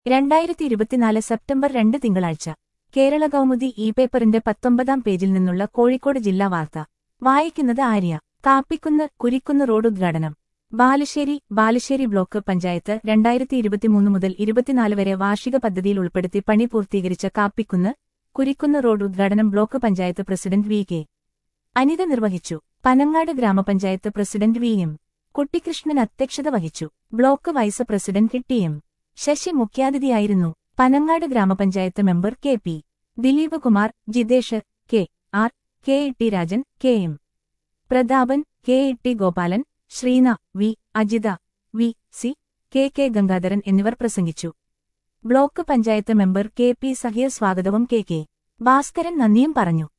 രണ്ടായിരത്തി ഇരുപത്തിനാല് സെപ്റ്റംബർ രണ്ട് തിങ്കളാഴ്ച കേരള കൗമുദി ഇ പേപ്പറിന്റെ പത്തൊമ്പതാം പേജിൽ നിന്നുള്ള കോഴിക്കോട് ജില്ലാ വാർത്ത വായിക്കുന്നത് ആര്യ കാപ്പിക്കുന്ന് കുരിക്കുന്ന് റോഡ് ഉദ്ഘാടനം ബാലുശ്ശേരി ബാലുശ്ശേരി ബ്ലോക്ക് പഞ്ചായത്ത് രണ്ടായിരത്തി ഇരുപത്തിമൂന്ന് മുതൽ ഇരുപത്തിനാല് വരെ വാർഷിക പദ്ധതിയിൽ ഉൾപ്പെടുത്തി പണി പൂർത്തീകരിച്ച കാപ്പിക്കുന്ന് കുരിക്കുന്ന് റോഡ് ഉദ്ഘാടനം block panchayat president V K Anitha നിർവഹിച്ചു Panangad grama panchayat president V M Kuttikrishnan അധ്യക്ഷത വഹിച്ചു block vice president T M Sasi മുഖ്യാതിഥിയായിരുന്നു Panangad grama panchayat member K P Dileep Kumar Jithesh K R K E T Rajan K M Prathapan K E T Gopalan Sreena V Ajitha V C K K Gangadharan എന്നിവർ പ്രസംഗിച്ചു block panchayat member K P Sahiya സ്വാഗതവും K K Bhaskaran നന്ദിയും പറഞ്ഞു